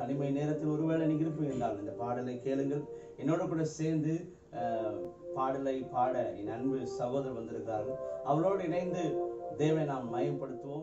தனிமை நேரத்தில் ஒருவேளை நீங்க இருப்பீங்க என்றால் இந்த பாடலை கேளுங்கள் என்னோட கூட சேர்ந்து அஹ், பாடலை பாட என் அன்பு சகோதரர் வந்திருக்கிறார்கள் அவரோடு இணைந்து தேவை நாம் மயப்படுத்துவோம்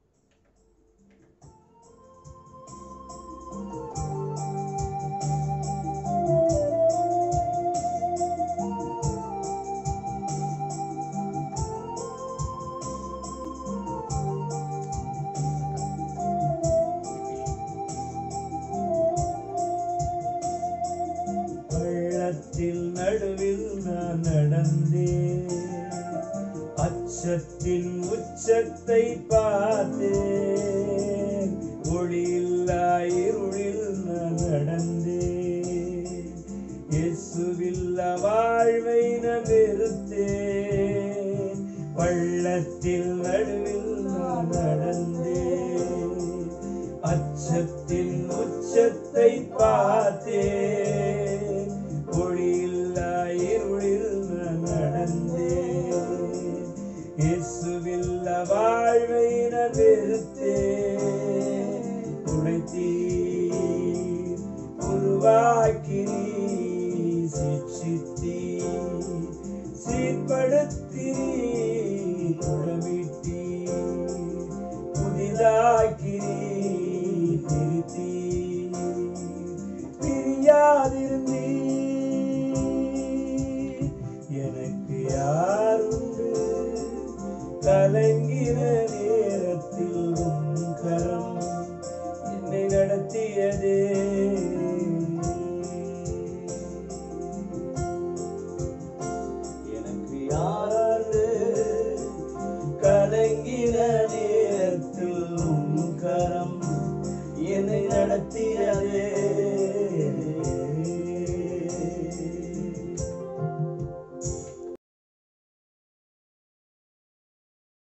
பள்ளத்தில் நடுவில் நான் நடந்தேன் அச்சத்தின் உச்சத்தை பார்த்தேன் ஒளியில்லா இருளில் நான் நடந்தேன் இயேசுவில்ல வாழ்வை நான் வெறுத்தேன் பள்ளத்தில் நடுவில் நான் நடந்தேன் அச்சத்தின் உச்சத்தை பார்த்தேன் ஒளியில்லா இருளில் நான் நடந்தேன் இயேசுவில்ல வாழ்வை நான் வெறுத்தேன் உழைத்தீர் உருவாக்கி சிக்ஷித்தீ சீர்படுத்தி குழமிட்டீ புதிதாக்கி திருத்தி பிரியாதிருந்தீ எனக்கு யாருண்டு கலங்கின நேரத்தில் உன் கரம் என்னை நடத்தியதே எனக்கு யாரு கலங்கின நேரத்தில் உன் கரம் என்னை நடத்தியதே